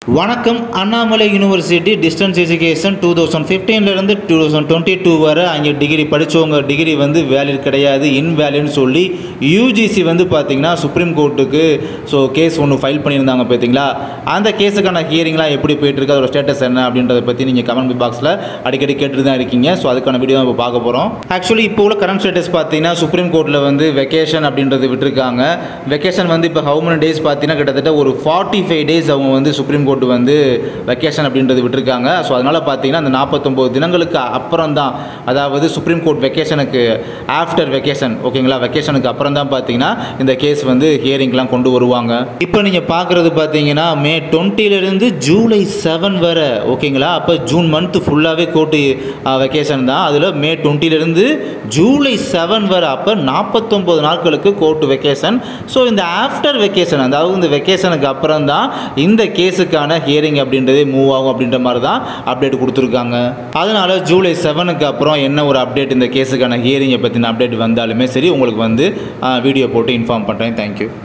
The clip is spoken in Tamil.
வணக்கம் Annamalai university distance education two thousand ஃபிஃப்டீன்லேருந்து டூ தௌசண்ட் டுவெண்ட்டி டூ வரை அங்கே டிகிரி படித்தவங்க டிகிரி வந்து வேலிட் கிடையாது இன்வேலிட்னு சொல்லி யூஜிசி வந்து பார்த்தீங்கன்னா சுப்ரீம் கோர்ட்டுக்கு ஸோ கேஸ் ஒன்று ஃபைல் பண்ணியிருந்தாங்க பார்த்தீங்களா அந்த கேஸுக்கான ஹியரிங்லாம் எப்படி போயிட்டுருக்கு அதோட ஸ்டேட்டஸ் என்ன அப்படின்றத பற்றி நீங்கள் கமெண்ட் பாக்ஸில் அடிக்கடி கேட்டுட்டு தான் இருக்கீங்க ஸோ அதுக்கான வீடியோ இப்போ பார்க்க போகிறோம் ஆக்சுவலி இப்போ உள்ள கரண்ட் ஸ்டேட்டஸ் பார்த்தீங்கன்னா சுப்ரீம் கோர்ட்டில் வந்து வெக்கேஷன் அப்படின்றது விட்டுருக்காங்க வெக்கேஷன் வந்து இப்போ ஹவு many டேஸ் பார்த்தீங்கன்னா கிட்டத்தட்ட ஒரு ஃபார்ட்டி ஃபைவ் டேஸ் அவங்க வந்து சுப்ரீம் கோர்ட் வந்து வெக்கேஷன் அப்படின்றது விட்டுருக்காங்க ஸோ அதனால் பார்த்தீங்கன்னா அந்த நாற்பத்தொம்போது தினங்களுக்கு அப்புறம் தான் அதாவது சுப்ரீம் கோர்ட் வெக்கேஷனுக்கு ஆஃப்டர் வெக்கேஷன் ஓகேங்களா வெக்கேஷனுக்கு அப்புறம் தான் பார்த்தீங்கன்னா இந்த கேஸ் வந்து ஹியரிங்லாம் கொண்டு வருவாங்க இப்போ நீங்கள் பார்க்குறது பார்த்தீங்கன்னா மே டுவெண்ட்டிலேருந்து ஜூலை செவன் வரை ஓகேங்களா அப்போ ஜூன் மந்த் ஃபுல்லாகவே கோர்ட்டு வெக்கேஷன் தான் அதில் மே டுவெண்ட்டிலேருந்து ஜூலை செவன் வரை அப்போ நாற்பத்தொம்போது நாட்களுக்கு கோர்ட்டு வெக்கேஷன் ஸோ இந்த ஆஃப்டர் வெக்கேஷன் அதாவது இந்த வெக்கேஷனுக்கு அப்புறம் தான் இந்த கேஸுக்கான ஹியரிங் அப்படின்றதே மூவ் ஆகும் அப்படின்ற மாதிரி தான் அப்டேட் கொடுத்துருக்காங்க அதனால் ஜூலை செவனுக்கு அப்புறம் என்ன ஒரு அப்டேட் இந்த கேஸுக்கான ஹியரிங்கை பற்றின அப்டேட் வந்தாலுமே சரி உங்களுக்கு வந்து வீடியோ போட்டு இன்ஃபார்ம் பண்ணுறேன் தேங்க்யூ